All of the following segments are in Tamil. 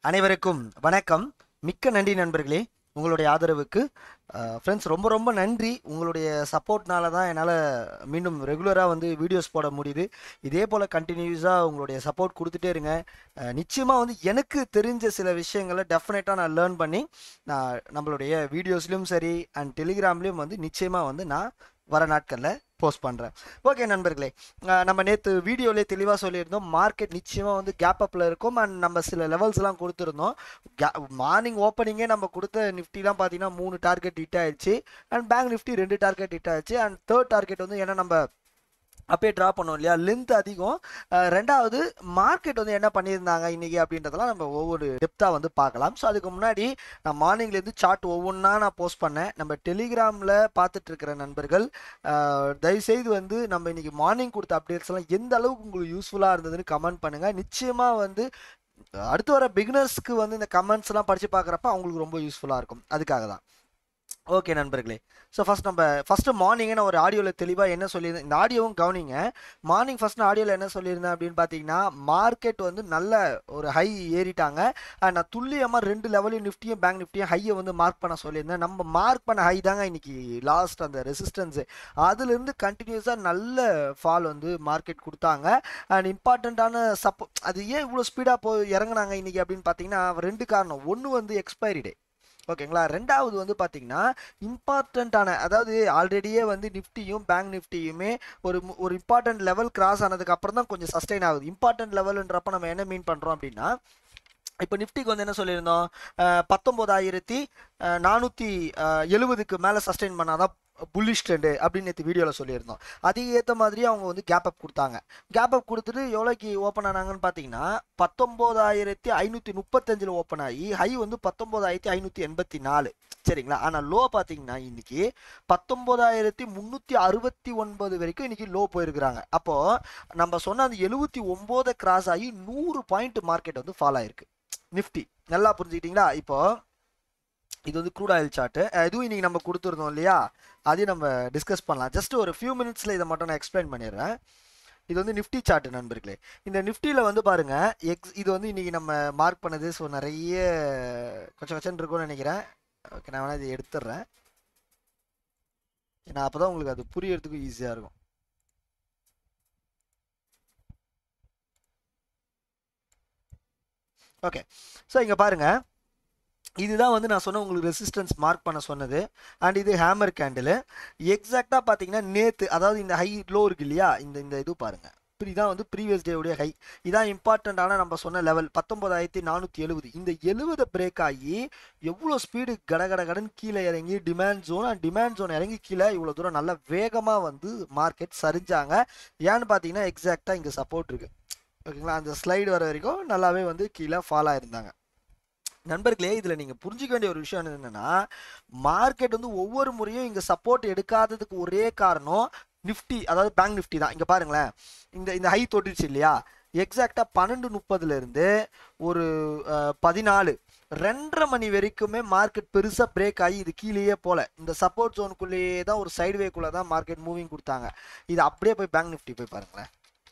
அனைவருக்கும் வணக்கம் மிக்க நன்றி நண்பர்களே உங்களுடைய ஆதரவுக்கு ஃப்ரெண்ட்ஸ் ரொம்ப ரொம்ப நன்றி உங்களுடைய சப்போர்ட்னால தான் என்னால் மீண்டும் ரெகுலராக வந்து வீடியோஸ் போட முடியுது இதே போல் கண்டினியூஸாக உங்களுடைய சப்போர்ட் கொடுத்துட்டே இருங்க நிச்சயமாக வந்து எனக்கு தெரிஞ்ச சில விஷயங்களை டெஃபினட்டாக நான் லேர்ன் பண்ணி நான் நம்மளுடைய வீடியோஸ்லையும் சரி அண்ட் டெலிகிராம்லேயும் வந்து நிச்சயமாக வந்து நான் வர நாட்களில் போஸ்ட் பண்ணுறேன் ஓகே நண்பர்களே அஹ் நம்ம நேற்று வீடியோலேயே தெளிவாக சொல்லியிருந்தோம் மார்க்கெட் நிச்சயமாக வந்து கேப் அப்பில் இருக்கும் அண்ட் நம்ம சில லெவல்ஸ்லாம் கொடுத்துருந்தோம் மார்னிங் ஓப்பனிங்கே நம்ம கொடுத்த நிஃப்டிலாம் பார்த்தீங்கன்னா மூணு டார்கெட் ஹிட் ஆயிடுச்சு அண்ட் பேங்க் நிஃப்டி ரெண்டு டார்கெட் ஹிட் ஆயிடுச்சு அண்ட் தேர்ட் டார்கெட் வந்து ஏன்னா நம்ம அப்பயே ட்ரா பண்ணோம் இல்லையா லென்த் அதிகம் அஹ் ரெண்டாவது மார்க்கெட் வந்து என்ன பண்ணியிருந்தாங்க இன்னைக்கு அப்படின்றதெல்லாம் நம்ம ஒவ்வொரு டெப்த்தாக வந்து பார்க்கலாம் ஸோ அதுக்கு முன்னாடி நான் மார்னிங்லேருந்து சார்ட் ஒவ்வொன்றா நான் போஸ்ட் பண்ணேன் நம்ம டெலிகிராமில் பார்த்துட்டு இருக்கிற நண்பர்கள் அஹ் தயவுசெய்து வந்து நம்ம இன்னைக்கு மார்னிங் கொடுத்த அப்டேட்ஸ் எல்லாம் எந்த அளவுக்கு உங்களுக்கு யூஸ்ஃபுல்லாக இருந்ததுன்னு கமெண்ட் பண்ணுங்கள் நிச்சயமாக வந்து அடுத்து வர பிகினர்ஸ்க்கு வந்து இந்த கமெண்ட்ஸ் எல்லாம் படித்து பார்க்குறப்ப அவங்களுக்கு ரொம்ப யூஸ்ஃபுல்லாக இருக்கும் அதுக்காக தான் ஓகே நண்பர்களே ஸோ ஃபஸ்ட் நம்ம ஃபஸ்ட்டு மார்னிங்கே நான் ஒரு ஆடியோவில் தெளிவாக என்ன சொல்லியிருந்தேன் இந்த ஆடியோவும் கவனிங்க மார்னிங் ஃபஸ்ட் நான் ஆடியோவில் என்ன சொல்லியிருந்தேன் அப்படின்னு பார்த்தீங்கன்னா மார்க்கெட் வந்து நல்ல ஒரு ஹை ஏறிட்டாங்க அண்ட் நான் துல்லியமாக ரெண்டு லெவலையும் நிஃப்டியும் பேங்க் நிஃப்டியும் ஹையை வந்து மார்க் பண்ண சொல்லியிருந்தேன் நம்ம மார்க் பண்ண ஹை தாங்க இன்னைக்கு லாஸ்ட் அந்த ரெசிஸ்டன்ஸு அதுலேருந்து கண்டினியூஸாக நல்ல ஃபால் வந்து மார்க்கெட் கொடுத்தாங்க அண்ட் இம்பார்ட்டண்ட்டான சப்போ அது ஏன் இவ்வளோ ஸ்பீடாக போய் இறங்குனாங்க இன்னைக்கு அப்படின்னு பார்த்தீங்கன்னா ரெண்டு காரணம் ஒன்று வந்து எக்ஸ்பைரி டே ஓகேங்களா ரெண்டாவது வந்து பார்த்தீங்கன்னா இம்பார்ட்டண்ட்டான அதாவது ஆல்ரெடியே வந்து நிஃப்டியும் பேங்க் நிஃப்டியுமே ஒரு மு- ஒரு இம்பார்ட்டன்ட் லெவல் கிராஸ் ஆனதுக்கு அப்புறம் தான் கொஞ்சம் சஸ்டைன் ஆகுது இம்பார்ட்டன்ட் லெவல்ன்றப்ப நம்ம என்ன மீன் பண்ணுறோம் அப்படின்னா இப்போ நிஃப்டிக்கு வந்து என்ன சொல்லியிருந்தோம் அஹ், பத்தொம்போதாயிரத்தி அஹ், நானூற்றி அஹ், எழுபதுக்கு மேலே சஸ்டைன் பண்ணாதான் புல்லிஷ் ட்ரெண்டு அப்படின்னு நேற்று வீடியோவில் சொல்லியிருந்தோம் அதுக்கு ஏற்ற மாதிரி அவங்க வந்து கேப் அப் கொடுத்தாங்க கேப் அப் கொடுத்துட்டு எவ்வளோக்கு ஓப்பன் ஆனாங்கன்னு பார்த்தீங்கன்னா பத்தொம்போதாயிரத்தி ஐநூற்றி முப்பத்தஞ்சில் ஓப்பன் ஆகி ஹை வந்து பத்தொம்போதாயிரத்தி ஐநூற்றி எண்பத்தி நாலு சரிங்களா ஆனால் லோ பார்த்தீங்கன்னா இன்னைக்கு பத்தொம்போதாயிரத்தி முந்நூற்றி அறுபத்தி ஒன்பது வரைக்கும் இன்னைக்கு லோ போயிருக்கிறாங்க அப்போது நம்ம சொன்ன அந்த எழுபத்தி ஒம்போதை கிராஸ் ஆகி நூறு பாயிண்ட் மார்க்கெட் வந்து ஃபால் ஆயிருக்கு நிஃப்டி நல்லா புரிஞ்சுக்கிட்டீங்களா இப்போ இது வந்து க்ரூட் ஆயில் சார்ட்டு இதுவும் இன்னைக்கு நம்ம கொடுத்துருந்தோம் இல்லையா அதையும் நம்ம டிஸ்கஸ் பண்ணலாம் ஜஸ்ட் ஒரு ஃபியூ மினிட்ஸில் இதை மட்டும் நான் எக்ஸ்பிளைன் பண்ணிடுறேன் இது வந்து நிஃப்டி சார்ட் நண்பர்களே இந்த நிஃப்டியில் வந்து பாருங்க எக்ஸ் இது வந்து இன்னைக்கு நம்ம மார்க் பண்ணது ஸோ நிறைய கொஞ்சம் கொஞ்சம் இருக்கும்னு நினைக்கிறேன் ஓகே நான் வேணா இதை எடுத்துடுறேன் ஏன்னா அப்போ தான் உங்களுக்கு அது புரியறதுக்கும் ஈஸியாக இருக்கும் ஓகே ஸோ இங்கே பாருங்க இதுதான் வந்து நான் சொன்ன உங்களுக்கு ரெசிஸ்டன்ஸ் மார்க் பண்ண சொன்னது அண்ட் இது ஹேமர் கேண்டில் எக்ஸாக்டாக பார்த்தீங்கன்னா நேற்று அதாவது இந்த ஹை லோ இருக்கு இல்லையா இந்த இந்த இது பாருங்க இதான் வந்து ப்ரீவியஸ் டேவுடைய ஹை இதான் இம்பார்ட்டண்ட்டான நம்ம சொன்ன லெவல் பத்தொன்பதாயிரத்தி நானூற்றி எழுபது இந்த எழுபதை பிரேக் ஆகி எவ்வளோ ஸ்பீடு கட கட கடன் கீழே இறங்கி demand zone and demand zone இறங்கி கீழே இவ்வளோ தூரம் நல்லா வேகமாக வந்து மார்க்கெட் சரிஞ்சாங்க ஏன்னு பார்த்தீங்கன்னா எக்ஸாக்டாக இங்கே சப்போர்ட் இருக்கு ஓகேங்களா அந்த ஸ்லைடு வர வரைக்கும் நல்லாவே வந்து கீழே ஃபால் ஆயிருந்தாங்க நண்பர்களே இதில் நீங்கள் புரிஞ்சிக்க வேண்டிய ஒரு விஷயம் என்னென்னா மார்க்கெட் வந்து ஒவ்வொரு முறையும் இங்கே சப்போர்ட் எடுக்காததுக்கு ஒரே காரணம் நிஃப்டி அதாவது பேங்க் நிஃப்டி தான் இங்கே பாருங்களேன் இந்த இந்த ஹை தொட்டுச்சு இல்லையா எக்ஸாக்டாக பன்னெண்டு முப்பதுலேருந்து ஒரு அஹ், பதினாலு ரெண்டரை மணி வரைக்குமே மார்க்கெட் பெருசாக பிரேக் ஆகி இது கீழேயே போல இந்த சப்போர்ட் ஜோனுக்குள்ளேயே தான் ஒரு சைடுவேக்குள்ளே தான் மார்க்கெட் மூவிங் கொடுத்தாங்க இது அப்படியே போய் பேங்க் நிஃப்டி போய் பாருங்களேன்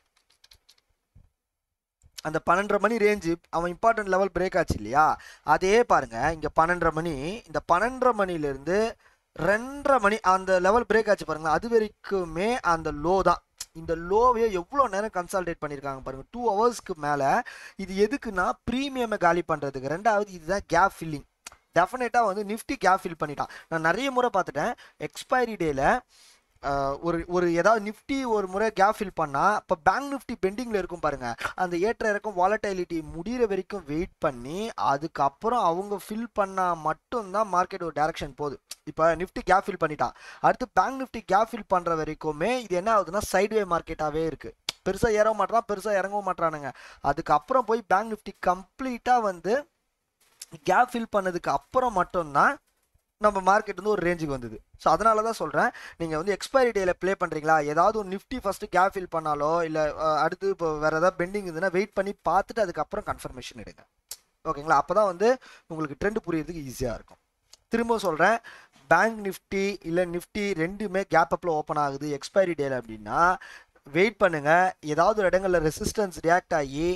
அந்த பன்னெண்டரை மணி ரேஞ்சு அவன் இம்பார்ட்டன்ட் லெவல் பிரேக் ஆச்சு இல்லையா அதே பாருங்க இங்க பன்னெண்டரை மணி இந்த பன்னெண்டரை மணிலேருந்து ரெண்டரை மணி அந்த லெவல் பிரேக் ஆச்சு பாருங்க அது வரைக்குமே அந்த லோ தான் இந்த லோவையே எவ்வளோ நேரம் கன்சால்டேட் பண்ணியிருக்காங்க பாருங்க டூ ஹவர்ஸ்க்கு மேலே இது எதுக்குன்னா ப்ரீமியமை காலி பண்ணுறதுக்கு ரெண்டாவது இதுதான் கேப் ஃபில்லிங் டெஃபினட்டாக வந்து நிஃப்டி கேப் ஃபில் பண்ணிட்டான் நான் நிறைய முறை பார்த்துட்டேன் எக்ஸ்பைரி டேல ஒரு ஒரு ஏதாவது நிஃப்டி ஒரு முறை கேப் ஃபில் பண்ணால் இப்போ பேங்க் நிஃப்டி பெண்டிங்கில் இருக்கும் பாருங்க அந்த ஏற்ற இறக்கம் வாலடைலிட்டி முடிகிற வரைக்கும் வெயிட் பண்ணி அதுக்கப்புறம் அவங்க ஃபில் பண்ணால் மட்டும்தான் மார்க்கெட் ஒரு டைரக்ஷன் போகுது இப்போ நிஃப்டி கேப் ஃபில் பண்ணிட்டான் அடுத்து பேங்க் நிஃப்டி கேப் ஃபில் பண்ணுற வரைக்குமே இது என்ன ஆகுதுன்னா சைட்வே மார்க்கெட்டாகவே இருக்குது பெருசாக ஏற மாட்டான் பெருசாக இறங்கவும் மாட்டானுங்க அதுக்கப்புறம் போய் பேங்க் நிஃப்டி கம்ப்ளீட்டாக வந்து கேப் ஃபில் பண்ணதுக்கு அப்புறம் மட்டும்தான் நம்ம மார்க்கெட் வந்து ஒரு ரேஞ்சுக்கு வந்தது ஸோ அதனால தான் சொல்கிறேன் நீங்கள் வந்து எக்ஸ்பைரி டேயில் ப்ளே பண்ணுறீங்களா ஏதாவது ஒரு நிஃப்டி ஃபஸ்ட்டு கேப் ஃபில் பண்ணாலோ இல்லை அடுத்து இப்போ வேறு ஏதாவது பெண்டிங் இருந்ததுன்னா வெயிட் பண்ணி பார்த்துட்டு அதுக்கப்புறம் கன்ஃபர்மேஷன் எடுங்க ஓகேங்களா அப்போ தான் வந்து உங்களுக்கு ட்ரெண்ட் புரியறதுக்கு ஈஸியாக இருக்கும் திரும்ப சொல்கிறேன் பேங்க் நிஃப்டி இல்லை நிஃப்டி ரெண்டுமே கேப் அப்பில் ஓப்பன் ஆகுது எக்ஸ்பைரி டேல அப்படின்னா வெயிட் பண்ணுங்க ஏதாவது ஒரு இடங்கள்ல ரெசிஸ்டன்ஸ் ரியாக்ட் ஆகி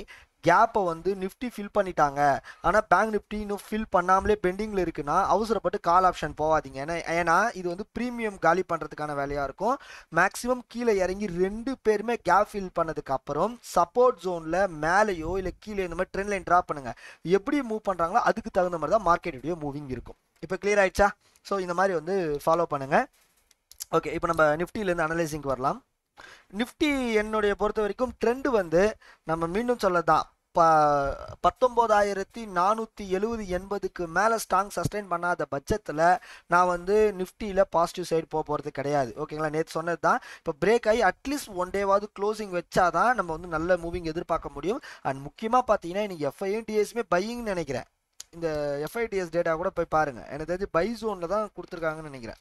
கேப்பை வந்து நிஃப்டி ஃபில் பண்ணிட்டாங்க ஆனால் பேங்க் நிஃப்டி இன்னும் ஃபில் பண்ணாமலே பெண்டிங்கில் இருக்குன்னா அவசரப்பட்டு கால் ஆப்ஷன் போகாதீங்க ஏன்னா ஏன்னா இது வந்து ப்ரீமியம் காலி பண்ணுறதுக்கான வேலையாக இருக்கும் மேக்ஸிமம் கீழே இறங்கி ரெண்டு பேருமே கேப் ஃபில் பண்ணதுக்கு அப்புறம் சப்போர்ட் ஜோனில் மேலேயோ இல்லை கீழே இந்த மாதிரி ட்ரெண்ட் லைன் ட்ரா பண்ணுங்க எப்படி மூவ் பண்ணுறாங்களோ அதுக்கு தகுந்த மாதிரி தான் மார்க்கெட்டுடைய மூவிங் இருக்கும் இப்போ கிளியர் ஆயிடுச்சா ஸோ இந்த மாதிரி வந்து ஃபாலோ பண்ணுங்க ஓகே இப்போ நம்ம நிஃப்டிலேருந்து அனலைசிங்க்கு வரலாம் நிஃப்டி என்னுடைய பொறுத்த வரைக்கும் ட்ரெண்டு வந்து நம்ம மீண்டும் சொல்லதான் ப பத்தொம்போதாயிரத்தி நானூற்றி எழுபது எண்பதுக்கு மேலே ஸ்ட்ராங் சஸ்டெயின் பண்ணாத பட்சத்தில் நான் வந்து நிஃப்டியில் பாசிட்டிவ் சைடு போக போகிறது கிடையாது ஓகேங்களா நேற்று சொன்னது தான் இப்போ பிரேக் ஆகி அட்லீஸ்ட் ஒன் டேவாவது க்ளோசிங் வச்சா தான் நம்ம வந்து நல்ல மூவிங் எதிர்பார்க்க முடியும் அண்ட் முக்கியமாக பார்த்தீங்கன்னா இன்னைக்கு எஃப்ஐயும் டிஎஸ்மே பையிங்னு நினைக்கிறேன் இந்த எஃப்ஐடிஎஸ் டேட்டா கூட போய் பாருங்க எனக்கு தெரிஞ்சு பை ஜோனில் தான் கொடுத்துருக்காங்கன்னு நினைக்கிறேன்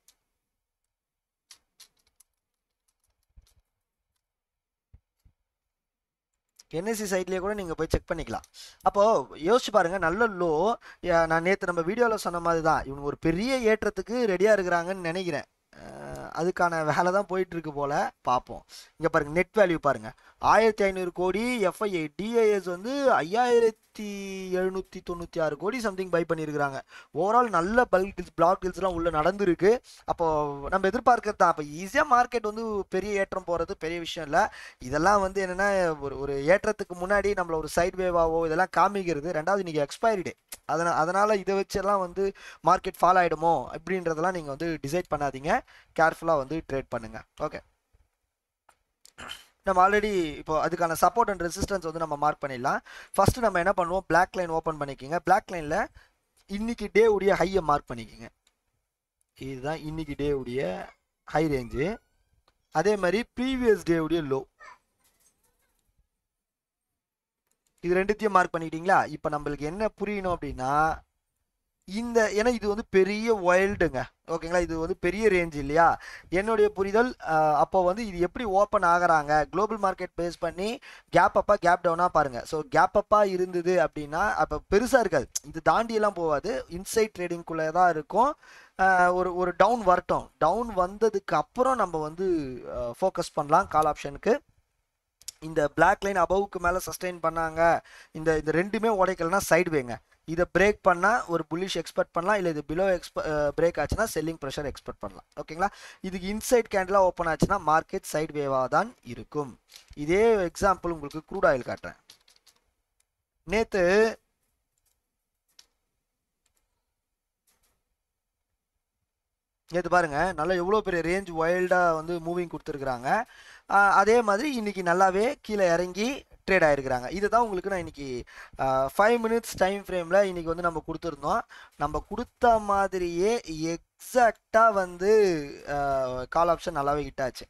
என்எஸ்சி சைட்லேயே கூட நீங்கள் போய் செக் பண்ணிக்கலாம் அப்போது யோசிச்சு பாருங்கள் நல்ல லோ நான் நேற்று நம்ம வீடியோவில் சொன்ன மாதிரி தான் இவங்க ஒரு பெரிய ஏற்றத்துக்கு ரெடியாக இருக்கிறாங்கன்னு நினைக்கிறேன் அஹ் அதுக்கான வேலை தான் போயிட்டு இருக்கு போல பார்ப்போம் இங்கே பாருங்க நெட் வேல்யூ பாருங்க ஆயிரத்தி ஐநூறு கோடி எஃப்ஐஐ டிஐஎஸ் வந்து ஐயாயிரத்தி எழுநூற்றி தொண்ணூற்றி ஆறு கோடி சம்திங் பை பண்ணியிருக்கிறாங்க ஓவரால் நல்ல பல்க் டீல்ஸ் பிளாக் டீல்ஸ்லாம் உள்ள நடந்திருக்கு அப்போ நம்ம எதிர்பார்க்கறது தான் அப்போ ஈஸியாக மார்க்கெட் வந்து பெரிய ஏற்றம் போகிறது பெரிய விஷயம் இல்லை இதெல்லாம் வந்து என்னென்னா ஒரு ஒரு ஏற்றத்துக்கு முன்னாடி நம்மள ஒரு சைட் வேவாவோ இதெல்லாம் காமிக்கிறது ரெண்டாவது இன்றைக்கி எக்ஸ்பைரி டே அதனால் அதனால் இதை வச்செல்லாம் வந்து மார்க்கெட் ஃபால் ஆகிடுமோ அப்படின்றதெல்லாம் நீங்கள் வந்து டிசைட் பண்ணாதீங்க கேர்ஃபுல்லாக வந்து ட்ரேட் பண்ணுங்கள் ஓகே நம்ம ஆல்ரெடி இப்போ அதுக்கான சப்போர்ட் அண்ட் ரெசிஸ்டன்ஸ் வந்து நம்ம மார்க் பண்ணிடலாம் ஃபர்ஸ்ட் நம்ம என்ன பண்ணுவோம் பிளாக் லைன் ஓப்பன் பண்ணிக்கோங்க பிளாக் லைனில் இன்னைக்கு டே உடைய ஹையை மார்க் பண்ணிக்கோங்க இதுதான் இன்னைக்கு டே உடைய ஹை ரேஞ்சு அதே மாதிரி ப்ரீவியஸ் டே உடைய லோ இது ரெண்டுத்தையும் மார்க் பண்ணிக்கிட்டீங்களா இப்போ நம்மளுக்கு என்ன புரியணும் அப்படின்னா இந்த ஏன்னா இது வந்து பெரிய வைல்டுங்க ஓகேங்களா இது வந்து பெரிய ரேஞ்ச் இல்லையா என்னுடைய புரிதல் அஹ், அப்போ வந்து இது எப்படி ஓப்பன் ஆகுறாங்க குளோபல் மார்க்கெட் பேஸ் பண்ணி கேப் அப்பா கேப் டவுனாக பாருங்க ஸோ கேப் அப்பா இருந்தது அப்படின்னா அப்போ பெருசாக இருக்காது இது தாண்டியெல்லாம் போகாது இன்சைட் ட்ரேடிங்குள்ளே தான் இருக்கும் அஹ், ஒரு ஒரு டவுன் வரட்டும் டவுன் வந்ததுக்கு அப்புறம் நம்ம வந்து ஃபோக்கஸ் பண்ணலாம் கால் ஆப்ஷனுக்கு இந்த பிளாக் லைன் அபவுக்கு மேலே சஸ்டெயின் பண்ணாங்க இந்த இந்த ரெண்டுமே உடைக்கலனா சைடு வேங்க இதை பிரேக் பண்ணால் ஒரு புல்லிஷ் எக்ஸ்பெக்ட் பண்ணலாம் இல்லை இது பிலோ எக்ஸ்ப பிரேக் ஆச்சுன்னா செல்லிங் ப்ரெஷர் எக்ஸ்பெக்ட் பண்ணலாம் ஓகேங்களா இதுக்கு இன்சைட் கேண்டிலாக ஓப்பன் ஆச்சுன்னா மார்க்கெட் சைட் வேவாக தான் இருக்கும் இதே எக்ஸாம்பிள் உங்களுக்கு க்ரூட் ஆயில் காட்டுறேன் நேற்று நேற்று பாருங்க நல்லா எவ்வளோ பெரிய ரேஞ்ச் வைல்டாக வந்து மூவிங் கொடுத்துருக்குறாங்க அதே மாதிரி இன்னைக்கு நல்லாவே கீழே இறங்கி ட்ரேட் ஆயிருக்கிறாங்க இதுதான் உங்களுக்கு நான் இன்னைக்கு ஃபைவ் மினிட்ஸ் டைம் ஃப்ரேமில் இன்னைக்கு வந்து நம்ம கொடுத்துருந்தோம் நம்ம கொடுத்த மாதிரியே எக்ஸாக்டாக வந்து கால் ஆப்ஷன் நல்லாவே ஹிட் ஆச்சு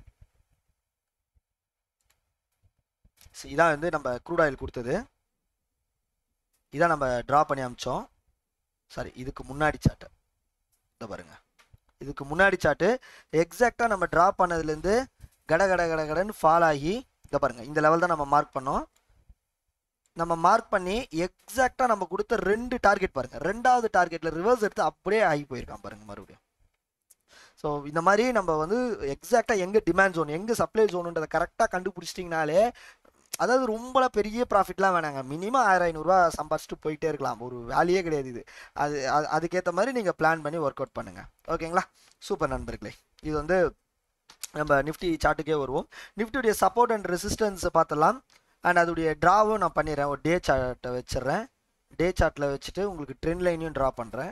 So, இதான் வந்து நம்ம க்ரூட் ஆயில் கொடுத்தது இதான் நம்ம ட்ரா பண்ணி அமிச்சோம் சாரி இதுக்கு முன்னாடி சாட்டு இந்த பாருங்க இதுக்கு முன்னாடி சாட்டு எக்ஸாக்டாக நம்ம ட்ரா பண்ணதுலேருந்து கட கட கட கடன்னு ஃபால் ஆகி இங்கே பாருங்க இந்த லெவல் தான் நம்ம மார்க் பண்ணோம் நம்ம மார்க் பண்ணி எக்ஸாக்டாக நம்ம கொடுத்த ரெண்டு டார்கெட் பாருங்க ரெண்டாவது டார்கெட்டில் ரிவர்ஸ் எடுத்து அப்படியே ஆகி போயிருக்கான் பாருங்க மறுபடியும் ஸோ இந்த மாதிரி நம்ம வந்து எக்ஸாக்டாக எங்கே டிமாண்ட் ஜோன் எங்கே சப்ளை ஜோனுன்றதை கரெக்டாக கண்டுபிடிச்சிட்டிங்கனாலே அதாவது ரொம்பலாம் பெரிய ப்ராஃபிட்லாம் வேணாங்க மினிமம் ஆயிரம் ஐநூறுரூவா சம்பாரிச்சிட்டு போயிட்டே இருக்கலாம் ஒரு வேலையே கிடையாது இது அது அது- அதுக்கேற்ற மாதிரி நீங்கள் பிளான் பண்ணி ஒர்க் அவுட் பண்ணுங்கள் ஓகேங்களா சூப்பர் நண்பர்களே இது வந்து நம்ம நிஃப்டி சார்ட்டுக்கே வருவோம் நிஃப்டியுடைய சப்போர்ட் அண்ட் ரெசிஸ்டன்ஸ் பார்த்தலாம் அண்ட் அதோடைய ட்ராவும் நான் பண்ணிடுறேன் ஒரு டே சார்ட்டை வச்சிடுறேன் டே சார்ட்டில் வச்சுட்டு உங்களுக்கு ட்ரெண்ட் லைனையும் ட்ரா பண்ணுறேன்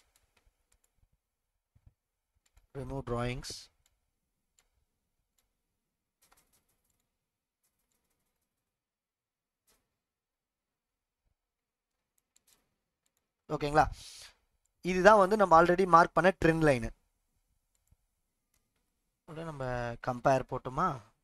ரிமூவ் drawings ஓகேங்களா இதுதான் வந்து நம்ம ஆல்ரெடி மார்க் பண்ண ட்ரெண்ட் லைனு உடனே நம்ம கம்பேர் போட்டுமா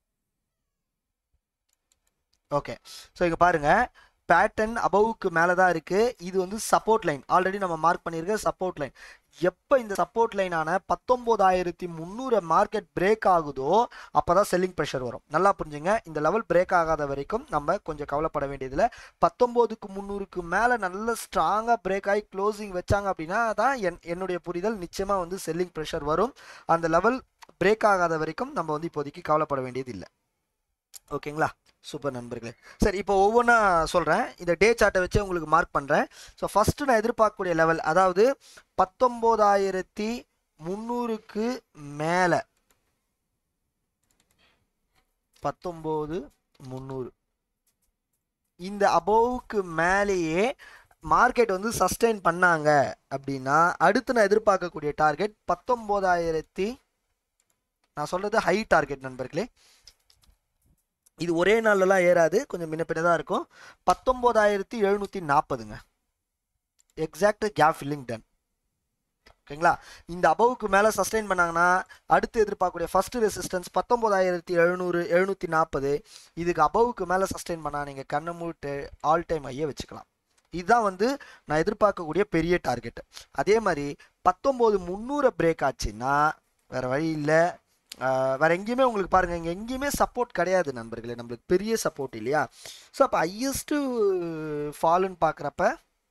ஓகே ஸோ இங்கே பாருங்க பேட்டர்ன் அபவுக்கு மேலே தான் இருக்கு இது வந்து சப்போர்ட் லைன் ஆல்ரெடி நம்ம மார்க் பண்ணியிருக்க சப்போர்ட் லைன் எப்போ இந்த சப்போர்ட் லைனான பத்தொம்போதாயிரத்தி முந்நூறு மார்க்கெட் பிரேக் ஆகுதோ அப்போ தான் செல்லிங் ப்ரெஷர் வரும் நல்லா புரிஞ்சுங்க இந்த லெவல் பிரேக் ஆகாத வரைக்கும் நம்ம கொஞ்சம் கவலைப்பட வேண்டியதில்லை பத்தொம்போதுக்கு முந்நூறுக்கு மேலே நல்ல ஸ்ட்ராங்காக பிரேக் ஆகி க்ளோசிங் வச்சாங்க அப்படின்னா தான் என் என்னுடைய புரிதல் நிச்சயமாக வந்து செல்லிங் ப்ரெஷர் வரும் அந்த லெவல் பிரேக் ஆகாத வரைக்கும் நம்ம வந்து இப்போதைக்கு கவலைப்பட வேண்டியது இல்லை ஓகேங்களா சூப்பர் நண்பர்களே சரி இப்போ ஒவ்வொன்றா சொல்கிறேன் இந்த டே சார்ட்டை வச்சு உங்களுக்கு மார்க் பண்ணுறேன் ஸோ ஃபஸ்ட்டு நான் எதிர்பார்க்கக்கூடிய லெவல் அதாவது பத்தொம்போதாயிரத்தி முந்நூறுக்கு மேலே பத்தொம்போது முந்நூறு இந்த அபோவுக்கு மேலேயே மார்க்கெட் வந்து சஸ்டெயின் பண்ணாங்க அப்படின்னா அடுத்து நான் எதிர்பார்க்கக்கூடிய டார்கெட் பத்தொம்போதாயிரத்தி நான் சொல்கிறது ஹை டார்கெட் நண்பர்களே இது ஒரே நாள்லலாம் ஏறாது கொஞ்சம் முன்ன பின்ன தான் இருக்கும் பத்தொம்போதாயிரத்தி எழுநூற்றி நாற்பதுங்க எக்ஸாக்ட் கேப் ஃபில்லிங் டன் ஓகேங்களா இந்த அபவுக்கு மேலே சஸ்டெயின் பண்ணாங்கன்னா அடுத்து எதிர்பார்க்கக்கூடிய ஃபர்ஸ்ட் ரெசிஸ்டன்ஸ் பத்தொம்போதாயிரத்தி எழுநூறு எழுநூற்றி நாற்பது இதுக்கு அபவுக்கு மேலே சஸ்டெயின் பண்ணால் நீங்கள் கண்ணை மூட்டு ஆல் டைம் ஐயே வச்சுக்கலாம் இதுதான் வந்து நான் எதிர்பார்க்கக்கூடிய பெரிய டார்கெட் அதே மாதிரி பத்தொம்போது முந்நூறு பிரேக் ஆச்சுன்னா வேறு வழி இல்லை வேற எங்கேயுமே உங்களுக்கு பாருங்க இங்கே எங்கேயுமே சப்போர்ட் கிடையாது நண்பர்களே நம்மளுக்கு பெரிய சப்போர்ட் இல்லையா ஸோ அப்போ ஹையஸ்ட்டு ஃபாலுன்னு பார்க்குறப்ப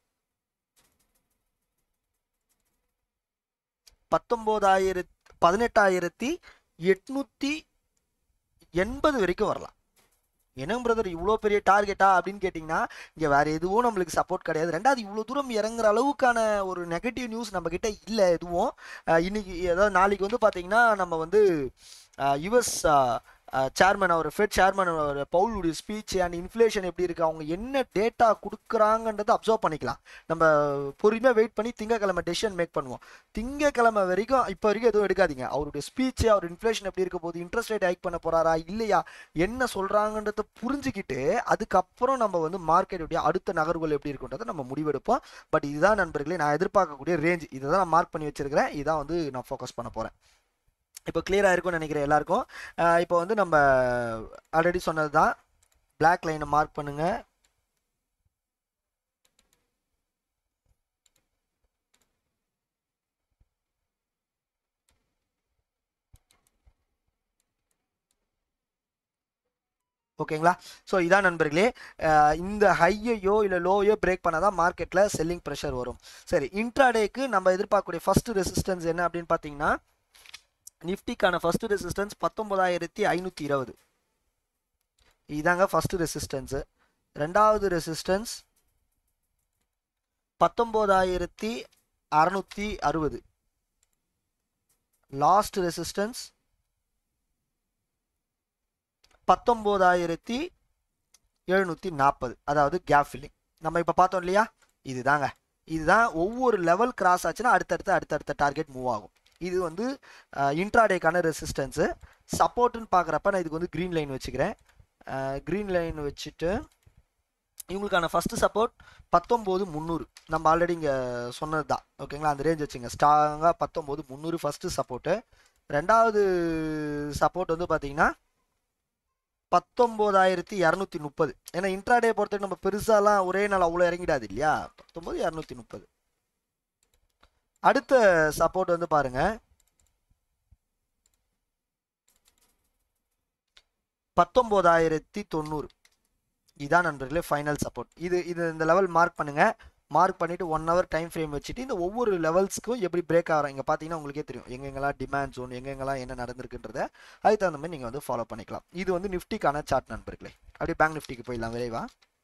பத்தொம்போதாயிரத்தி பதினெட்டாயிரத்தி எட்நூற்றி எண்பது வரைக்கும் வரலாம் என்ன பிரதர் இவ்வளோ பெரிய டார்கெட்டா அப்படின்னு கேட்டிங்கன்னா இங்கே வேறு எதுவும் நம்மளுக்கு சப்போர்ட் கிடையாது ரெண்டாவது இவ்வளோ தூரம் இறங்குற அளவுக்கான ஒரு நெகட்டிவ் நியூஸ் நம்ம கிட்ட இல்லை எதுவும் அஹ் இன்னைக்கு அதாவது நாளைக்கு வந்து பார்த்தீங்கன்னா நம்ம வந்து யுஎஸ் சேர்மன் அவர் ஃபெட் சேர்மன் அவர் பவுலுடைய ஸ்பீச் அண்ட் இன்ஃப்ளேஷன் எப்படி இருக்குது அவங்க என்ன டேட்டா கொடுக்குறாங்கன்றதை அப்சர்வ் பண்ணிக்கலாம் நம்ம பொறுமையாக வெயிட் பண்ணி திங்கக்கிழமை டெசிஷன் மேக் பண்ணுவோம் திங்கக்கிழமை வரைக்கும் இப்போ வரைக்கும் எதுவும் எடுக்காதீங்க அவருடைய ஸ்பீச் அவர் இன்ஃப்ளேஷன் எப்படி இருக்க போகுது இன்ட்ரெஸ்ட் ரேட் ஹைக் பண்ண போகிறாரா இல்லையா என்ன சொல்கிறாங்கன்றத புரிஞ்சுக்கிட்டு அதுக்கப்புறம் நம்ம வந்து மார்க்கெட்டுடைய அடுத்த நகர்வுகள் எப்படி இருக்குன்றதை நம்ம முடிவெடுப்போம் பட் இதுதான் நண்பர்களே நான் எதிர்பார்க்கக்கூடிய ரேஞ்ச் இதை தான் நான் மார்க் பண்ணி வச்சிருக்கிறேன் இதான் வந்து நான் ஃபோக்கஸ் பண்ண போகிறேன் இப்போ கிளியராக இருக்கும்னு நினைக்கிறேன் எல்லாருக்கும் அஹ் இப்போ வந்து நம்ம ஆல்ரெடி சொன்னது தான் பிளாக் லைனை மார்க் பண்ணுங்க ஓகேங்களா ஸோ இதான் நண்பர்களே அஹ் இந்த ஹையையோ இல்லை லோயோ பிரேக் பண்ணால் தான் மார்க்கெட்டில் செல்லிங் ப்ரெஷர் வரும் சரி இன்ட்ராடேக்கு நம்ம எதிர்பார்க்கக்கூடிய ஃபர்ஸ்ட் ரெசிஸ்டன்ஸ் என்ன அப்படின்னு பார்த்தீங்கன்னா நிஃப்டிக்கான ஃபர்ஸ்ட் ரெசிஸ்டன்ஸ் பத்தொன்பதாயிரத்தி ஐநூற்றி இருபது இதாங்க ஃபர்ஸ்ட் ரெசிஸ்டன்ஸு ரெண்டாவது ரெசிஸ்டன்ஸ் பத்தொம்போதாயிரத்தி அறநூற்றி அறுபது லாஸ்ட் ரெசிஸ்டன்ஸ் பத்தொம்போதாயிரத்தி எழுநூற்றி நாற்பது அதாவது கேப் ஃபில்லிங் நம்ம இப்போ பார்த்தோம் இல்லையா இதுதாங்க இதுதான் ஒவ்வொரு லெவல் கிராஸ் ஆச்சுன்னா அடுத்தடுத்து அடுத்தடுத்த டார்கெட் மூவ் ஆகும் இது வந்து இன்ட்ராடேக்கான ரெசிஸ்டன்ஸு சப்போர்ட்டுன்னு பார்க்குறப்ப நான் இதுக்கு வந்து க்ரீன் லைன் வச்சுக்கிறேன் க்ரீன் லைன் வச்சுட்டு இவங்களுக்கான ஃபஸ்ட்டு சப்போர்ட் பத்தொம்போது முந்நூறு நம்ம ஆல்ரெடி இங்கே சொன்னது தான் ஓகேங்களா அந்த ரேஞ்ச் வச்சுங்க ஸ்ட்ராங்காக பத்தொம்போது முந்நூறு ஃபஸ்ட்டு சப்போர்ட்டு ரெண்டாவது சப்போர்ட் வந்து பார்த்தீங்கன்னா பத்தொம்போதாயிரத்தி இரநூத்தி முப்பது ஏன்னா இன்ட்ராடே பொறுத்தவரைக்கும் நம்ம பெருசாலாம் ஒரே நாள் அவ்வளோ இறங்கிடாது இல்லையா பத்தொம்போது இரநூத்தி முப்பது அடுத்த சப்போர்ட் வந்து பாருங்க பத்தொம்போதாயிரத்தி தொண்ணூறு இதான் நண்பர்களே ஃபைனல் சப்போர்ட் இது இது இந்த லெவல் மார்க் பண்ணுங்க மார்க் பண்ணிட்டு ஒன் ஹவர் டைம் ஃப்ரேம் வச்சுட்டு இந்த ஒவ்வொரு லெவல்ஸ்க்கும் எப்படி பிரேக் ஆகிறோம் இங்கே பார்த்தீங்கன்னா உங்களுக்கே தெரியும் எங்கெங்கெல்லாம் டிமாண்ட் ஜோன் எங்கெங்கெல்லாம் என்ன நடந்திருக்குன்றத அதுக்கு தகுந்த மாதிரி நீங்கள் வந்து ஃபாலோ பண்ணிக்கலாம் இது வந்து நிஃப்டிக்கான சார்ட் நண்பர்களே அப்படியே பேங்க் நிஃப்டிக்கு போயிடலாம் விரைவா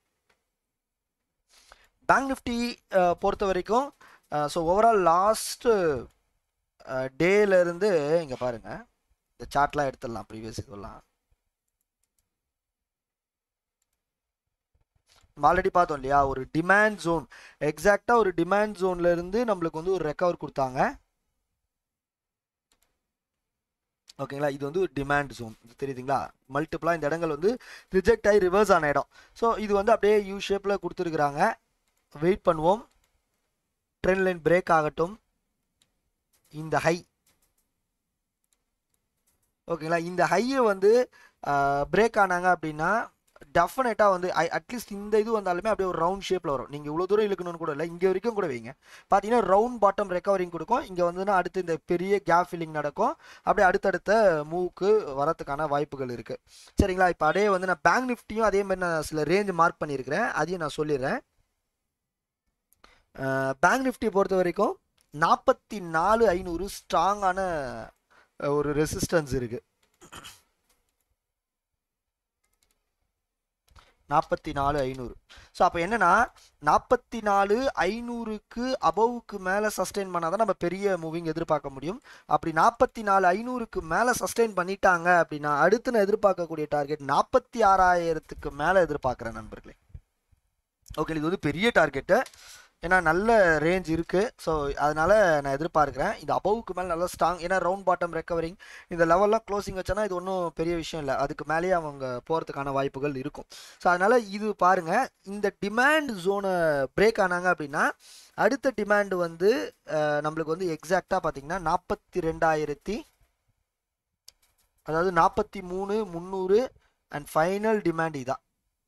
பேங்க் நிஃப்டி பொறுத்த வரைக்கும் ஸோ ஓவரால் லாஸ்ட்டு டேலேருந்து இங்கே பாருங்கள் இந்த சார்ட்லாம் எடுத்துடலாம் ப்ரீவியஸ் இதெல்லாம் ஆல்ரெடி பார்த்தோம் இல்லையா ஒரு டிமாண்ட் ஜோன் எக்ஸாக்டாக ஒரு டிமாண்ட் ஜோன்ல இருந்து நம்மளுக்கு வந்து ஒரு ரெக்கவர் கொடுத்தாங்க ஓகேங்களா இது வந்து ஒரு டிமாண்ட் ஜோன் இது தெரியுதுங்களா மல்டிப்ளாக இந்த இடங்கள் வந்து ரிஜெக்ட் ஆகி ரிவர்ஸ் ஆன இடம் ஸோ இது வந்து அப்படியே யூ ஷேப்பில் கொடுத்துருக்குறாங்க வெயிட் பண்ணுவோம் ட்ரெண்ட் லைன் பிரேக் ஆகட்டும் இந்த ஹை ஓகேங்களா இந்த ஹையை வந்து பிரேக் ஆனாங்க அப்படின்னா டெஃபினட்டாக வந்து அட்லீஸ்ட் இந்த இது வந்தாலுமே அப்படியே ஒரு ரவுண்ட் ஷேப்பில் வரும் நீங்கள் இவ்வளோ தூரம் இழுக்கணும்னு கூட இல்லை இங்கே வரைக்கும் கூட வைங்க பார்த்தீங்கன்னா ரவுண்ட் பாட்டம் ரெக்கவரிங் கொடுக்கும் இங்கே வந்துன்னா அடுத்து இந்த பெரிய கேப் ஃபில்லிங் நடக்கும் அப்படியே அடுத்தடுத்த மூவுக்கு வரத்துக்கான வாய்ப்புகள் இருக்குது சரிங்களா இப்போ அப்படியே வந்து நான் பேங்க் நிஃப்டியும் அதே மாதிரி நான் சில ரேஞ்ச் மார்க் பண்ணியிருக்கிறேன் அதையும் நான் சொல்லிடுறேன் பேங்க் நிஃப்டி பொறுத்த வரைக்கும் நாற்பத்தி நாலு ஐநூறு ஸ்ட்ராங்கான ஒரு ரெசிஸ்டன்ஸ் இருக்குது நாற்பத்தி நாலு ஐநூறு ஸோ அப்போ என்னன்னா நாற்பத்தி நாலு ஐநூறுக்கு அபவுக்கு மேலே சஸ்டெயின் பண்ணால் தான் நம்ம பெரிய மூவிங் எதிர்பார்க்க முடியும் அப்படி நாற்பத்தி நாலு ஐநூறுக்கு மேலே சஸ்டெயின் பண்ணிட்டாங்க அப்படின்னா அடுத்து நான் எதிர்பார்க்கக்கூடிய டார்கெட் நாற்பத்தி ஆறாயிரத்துக்கு மேலே எதிர்பார்க்குறேன் நண்பர்களே ஓகே இது வந்து பெரிய டார்கெட்டு ஏன்னா நல்ல ரேஞ்ச் இருக்குது ஸோ அதனால் நான் எதிர்பார்க்குறேன் இது அபவுக்கு மேலே நல்லா ஸ்ட்ராங் ஏன்னா ரவுண்ட் பாட்டம் ரெக்கவரிங் இந்த லெவல்லாம் க்ளோசிங் வச்சோன்னா இது ஒன்றும் பெரிய விஷயம் இல்லை அதுக்கு மேலேயே அவங்க போகிறதுக்கான வாய்ப்புகள் இருக்கும் ஸோ அதனால் இது பாருங்கள் இந்த டிமாண்ட் ஜோனை பிரேக் ஆனாங்க அப்படின்னா அடுத்த டிமாண்ட் வந்து அஹ், நம்மளுக்கு வந்து எக்ஸாக்டாக பார்த்தீங்கன்னா நாற்பத்தி ரெண்டாயிரத்தி அதாவது நாற்பத்தி மூணு முந்நூறு அண்ட் ஃபைனல் டிமாண்ட் இதான்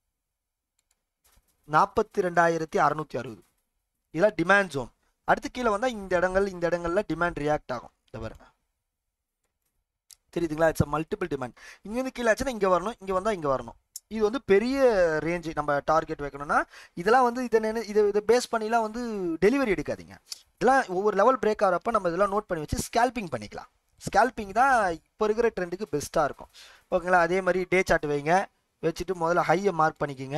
நாற்பத்தி ரெண்டாயிரத்தி அறநூற்றி அறுபது இதெல்லாம் டிமாண்ட் ஜோன் அடுத்து கீழே வந்தால் இந்த இடங்கள் இந்த இடங்கள்ல டிமாண்ட் ரியாக்ட் ஆகும் இந்த பாருங்க தெரியுதுங்களா இட்ஸ் மல்டிபிள் டிமாண்ட் இங்கேருந்து கீழே ஆச்சுன்னா இங்கே வரணும் இங்கே வந்தால் இங்கே வரணும் இது வந்து பெரிய ரேஞ்சு நம்ம டார்கெட் வைக்கணும்னா இதெல்லாம் வந்து இதை நினை இதை இதை பேஸ் பண்ணிலாம் வந்து டெலிவரி எடுக்காதீங்க இதெல்லாம் ஒவ்வொரு லெவல் பிரேக் ஆகிறப்ப நம்ம இதெல்லாம் நோட் பண்ணி வச்சு ஸ்கேல்பிங் பண்ணிக்கலாம் ஸ்கேல்பிங் தான் இப்போ இருக்கிற ட்ரெண்டுக்கு பெஸ்ட்டாக இருக்கும் ஓகேங்களா அதே மாதிரி டே சார்ட் வைங்க வச்சுட்டு முதல்ல ஹையை மார்க் பண்ணிக்கோங்க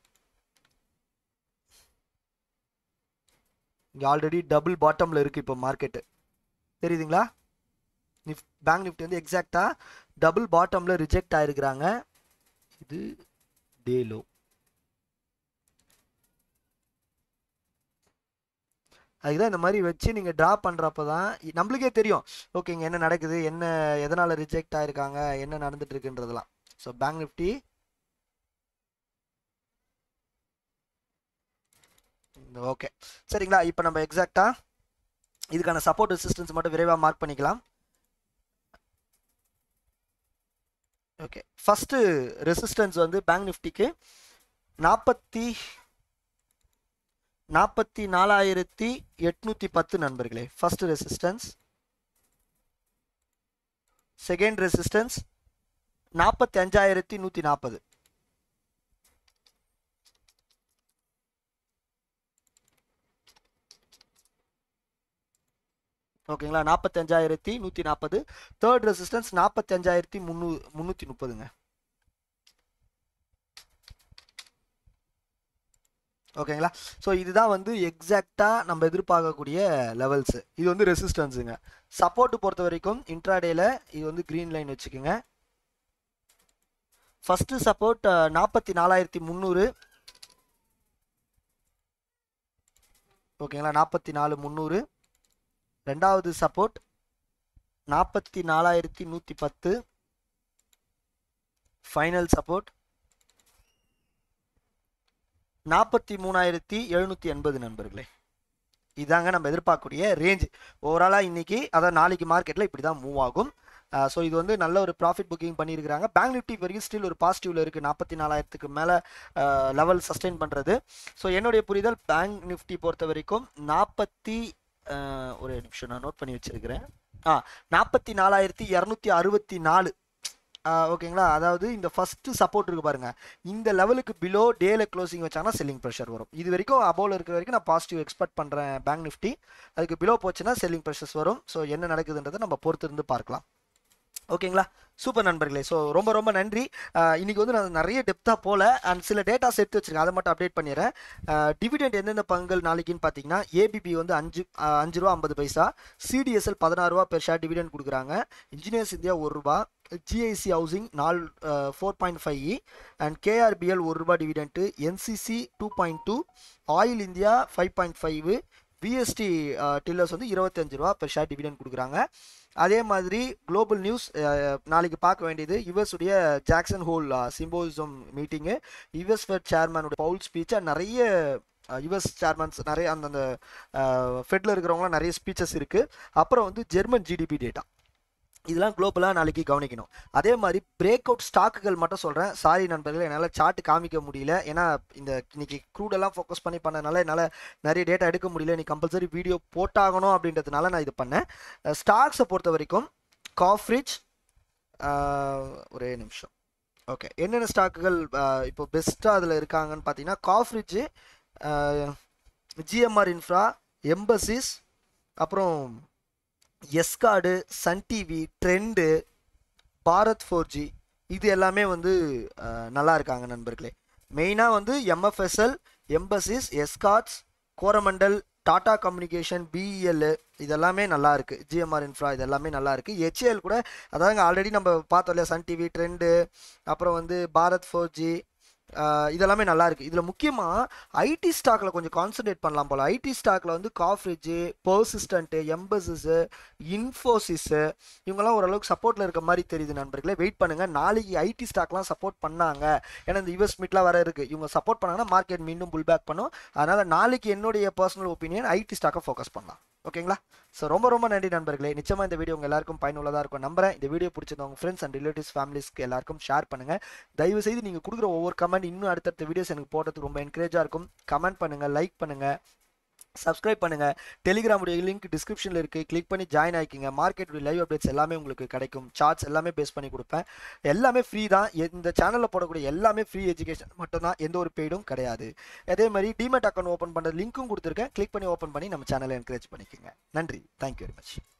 இங்கே ஆல்ரெடி டபுள் பாட்டமில் இருக்குது இப்போ மார்க்கெட்டு தெரியுதுங்களா நிஃப் பேங்க் நிஃப்டி வந்து எக்ஸாக்டாக டபுள் பாட்டமில் ரிஜெக்ட் ஆயிருக்கிறாங்க இது டே லோ அதுதான் இந்த மாதிரி வச்சு நீங்கள் ட்ரா பண்ணுறப்ப தான் இ- நம்மளுக்கே தெரியும் ஓகேங்க என்ன நடக்குது என்ன எதனால் ரிஜெக்ட் ஆயிருக்காங்க என்ன நடந்துட்டு இருக்குன்றதெல்லாம் ஸோ பேங்க் நிஃப்டி ஓகே சரிங்களா இப்போ நம்ம எக்ஸாக்டாக இதுக்கான சப்போர்ட் ரெசிஸ்டன்ஸ் மட்டும் விரைவாக மார்க் பண்ணிக்கலாம் ஓகே ஃபஸ்ட்டு ரெசிஸ்டன்ஸ் வந்து பேங்க் நிஃப்டிக்கு நாற்பத்தி நாற்பத்தி நாலாயிரத்தி எட்நூற்றி பத்து நண்பர்களே ஃபர்ஸ்ட் ரெசிஸ்டன்ஸ் செகண்ட் ரெசிஸ்டன்ஸ் நாற்பத்தி அஞ்சாயிரத்தி நூற்றி நாற்பது ஓகேங்களா நாற்பத்தஞ்சாயிரத்தி நூற்றி நாற்பது தேர்ட் ரெசிஸ்டன்ஸ் நாற்பத்தஞ்சாயிரத்தி முந்நூ முந்நூற்றி முப்பதுங்க ஓகேங்களா ஸோ இதுதான் வந்து எக்ஸாக்டாக நம்ம எதிர்பார்க்கக்கூடிய லெவல்ஸு இது வந்து ரெசிஸ்டன்ஸுங்க சப்போர்ட் பொறுத்த வரைக்கும் இன்ட்ராடேல இது வந்து க்ரீன் லைன் வச்சுக்கோங்க ஃபஸ்ட்டு சப்போர்ட் நாற்பத்தி நாலாயிரத்தி முந்நூறு ஓகேங்களா நாற்பத்தி நாலு முந்நூறு ரெண்டாவது சப்போர்ட் நாற்பத்தி நாலாயிரத்தி நூற்றி பத்து ஃபைனல் சப்போர்ட் நாற்பத்தி மூணாயிரத்தி எழுநூற்றி எண்பது நண்பர்களே இதாங்க நம்ம எதிர்பார்க்கக்கூடிய ரேஞ்ச் ஓவராலாக இன்னைக்கு அதான் நாளைக்கு மார்க்கெட்டில் இப்படி தான் மூவ் ஆகும் ஸோ இது வந்து நல்ல ஒரு ப்ராஃபிட் புக்கிங் பண்ணியிருக்கிறாங்க பேங்க் நிஃப்டி வரைக்கும் ஸ்டில் ஒரு பாசிட்டிவ்ல இருக்குது நாற்பத்தி நாலாயிரத்துக்கு மேலே லெவல் சஸ்டெயின் பண்ணுறது ஸோ என்னுடைய புரிதல் பேங்க் நிஃப்டி பொறுத்த வரைக்கும் நாற்பத்தி ஒரு நிமிஷம் நான் நோட் பண்ணி வச்சிருக்கிறேன் ஆ நாற்பத்தி நாலாயிரத்தி இரநூத்தி அறுபத்தி நாலு ஓகேங்களா அதாவது இந்த ஃபஸ்ட்டு சப்போர்ட் இருக்கு பாருங்க இந்த லெவலுக்கு பிலோ டேல க்ளோசிங் வச்சாங்கன்னா செல்லிங் ப்ரெஷர் வரும் இது வரைக்கும் அபோவில் இருக்கிற வரைக்கும் நான் பாசிட்டிவ் எக்ஸ்பெக்ட் பண்ணுறேன் பேங்க் நிஃப்டி அதுக்கு பிலோ போச்சுன்னா செல்லிங் ப்ரெஷர்ஸ் வரும் ஸோ என்ன நடக்குதுன்றதை நம்ம பொறுத்து இருந்து பார்க்கலாம் ஓகேங்களா சூப்பர் நண்பர்களே ஸோ ரொம்ப ரொம்ப நன்றி அஹ் இன்னைக்கு வந்து நான் நிறைய டெப்த்தாக போல அண்ட் சில டேட்டாஸ் எடுத்து வச்சிருக்கேன் அதை மட்டும் அப்டேட் பண்ணிடுறேன் டிவிடெண்ட் எந்தெந்த பங்குகள் நாளைக்குன்னு பார்த்தீங்கன்னா ஏபிபி வந்து அஞ்சு அஹ் அஞ்சு ரூபா ஐம்பது பைசா சிடிஎஸ்எல் பதினாறு ரூபா பெர் ஷேர் டிவிடெண்ட் கொடுக்குறாங்க இன்ஜினியர்ஸ் இந்தியா ஒரு ரூபா ஜிஐசி ஹவுசிங் நாலு four point five and KRPL ஒரு ரூபா dividend NCC two point two oil India five point five VST tillers வந்து இருபத்தஞ்சு ரூபா பெர் ஷேர் டிவிடெண்ட் கொடுக்குறாங்க அதே மாதிரி குளோபல் நியூஸ் நாளைக்கு பார்க்க வேண்டியது யுஎஸ் உடைய ஜாக்சன் ஹோல் சிம்போசிசம் மீட்டிங்கு யுஎஸ் ஃபெட் சேர்மனோட பவுல் ஸ்பீச் நிறைய யுஎஸ் சேர்மன்ஸ் நிறைய அந்தந்த ஃபெட்டில் இருக்கிறவங்களாம் நிறைய ஸ்பீச்சஸ் இருக்குது அப்புறம் வந்து ஜெர்மன் ஜிடிபி டேட்டா இதெல்லாம் குளோபலாக நாளைக்கு கவனிக்கணும் அதே மாதிரி பிரேக் அவுட் ஸ்டாக்குகள் மட்டும் சொல்கிறேன் சாரி நண்பர்களே என்னால் சார்ட் காமிக்க முடியல ஏன்னா இந்த இன்னைக்கு க்ரூடெல்லாம் ஃபோக்கஸ் பண்ணி பண்ணனால என்னால் நிறைய டேட்டா எடுக்க முடியல நீ கம்பல்சரி வீடியோ போட்டாகணும் அப்படின்றதுனால நான் இது பண்ணேன் ஸ்டாக்ஸை பொறுத்த வரைக்கும் காஃப்ரிட்ஜ் ஒரே நிமிஷம் ஓகே என்னென்ன ஸ்டாக்குகள் இப்போ பெஸ்ட்டாக அதில் இருக்காங்கன்னு பார்த்தீங்கன்னா காஃப்ரிட்ஜு ஜிஎம்ஆர் இன்ஃப்ரா எம்பசிஸ் அப்புறம் Escort Sun TV Trend Bharat Forge இது எல்லாமே வந்து அஹ், நல்லா இருக்காங்க நண்பர்களே மெயினாக வந்து MFSL Mphasis Escorts Coromandel Tata communication BEL இதெல்லாமே நல்லா இருக்கு ஜிஎம்ஆர் இன்ஃப்ரா இதெல்லாமே நல்லா இருக்கு ஹெச்ஏஎல் கூட அதாங்க ஆல்ரெடி நம்ம பார்த்தோம் இல்லையா சன் டிவி ட்ரெண்டு அப்புறம் வந்து பாரத் ஃபோர் ஜி இதெல்லாமே நல்லா இருக்கு இதில் முக்கியமாக ஐடி ஸ்டாக்கில் கொஞ்சம் கான்சென்ட்ரேட் பண்ணலாம் போல் ஐடி ஸ்டாக்கில் வந்து காஃப்ரிட்ஜு பர்சிஸ்டன்ட்டு எம்பசிஸு இன்ஃபோசிஸு இவங்கெல்லாம் ஓரளவுக்கு சப்போர்ட்டில் இருக்க மாதிரி தெரியுது நண்பர்களே வெயிட் பண்ணுங்கள் நாளைக்கு ஐடி ஸ்டாக்லாம் சப்போர்ட் பண்ணாங்க ஏன்னா இந்த யூஎஸ் மீட்லாம் வர இருக்குது இவங்க சப்போர்ட் பண்ணாங்கன்னா மார்க்கெட் மீண்டும் புல் பேக் பண்ணும் அதனால் நாளைக்கு என்னுடைய பர்சனல் ஒப்பீனியன் ஐடி ஸ்டாக்கை ஃபோக்கஸ் பண்ணலாம் ஓகேங்களா ஸோ ரொம்ப ரொம்ப நன்றி நண்பர்களே நிச்சயமாக இந்த வீடியோ உங்கள் எல்லாருக்கும் பயனுள்ளதாக இருக்கும் நம்புறேன் இந்த வீடியோ பிடிச்சிருந்த உங்கள் ஃப்ரெண்ட்ஸ் அண்ட் ரிலேட்டிவ்ஸ் ஃபேமிலிஸ்க்கு எல்லாருக்கும் ஷேர் பண்ணுங்கள் தயவு செய்து நீங்கள் கொடுக்குற ஒவ்வொரு கமெண்ட் இன்னும் அடுத்தடுத்த வீடியோஸ் எனக்கு போடுறதுக்கு ரொம்ப என்கரேஜாக இருக்கும் கமெண்ட் பண்ணுங்கள் லைக் பண்ணுங்கள் சப்ஸ்கிரைப் பண்ணுங்க டெலிகிராமுடைய லிங்க் டிஸ்கிரிப்ஷனில் இருக்குது கிளிக் பண்ணி ஜாயின் ஆகிக்கிங்க மார்க்கெட்டுடைய லைவ் அப்டேட்ஸ் எல்லாமே உங்களுக்கு கிடைக்கும் சார்ட்ஸ் எல்லாமே பேஸ் பண்ணி கொடுப்பேன் எல்லாமே ஃப்ரீ தான் இந்த சேனலில் போடக்கூடிய எல்லாமே ஃப்ரீ எஜுகேஷன் மட்டும் தான் எந்த ஒரு பெய்டும் கிடையாது அதே மாதிரி டிமெட் அக்கௌண்ட் ஓப்பன் பண்ணுற லிங்க்கும் கொடுத்துருக்கேன் கிளிக் பண்ணி ஓப்பன் பண்ணி நம்ம சேனலை என்கரேஜ் பண்ணிக்கோங்க நன்றி தேங்க்யூ வெரி மச்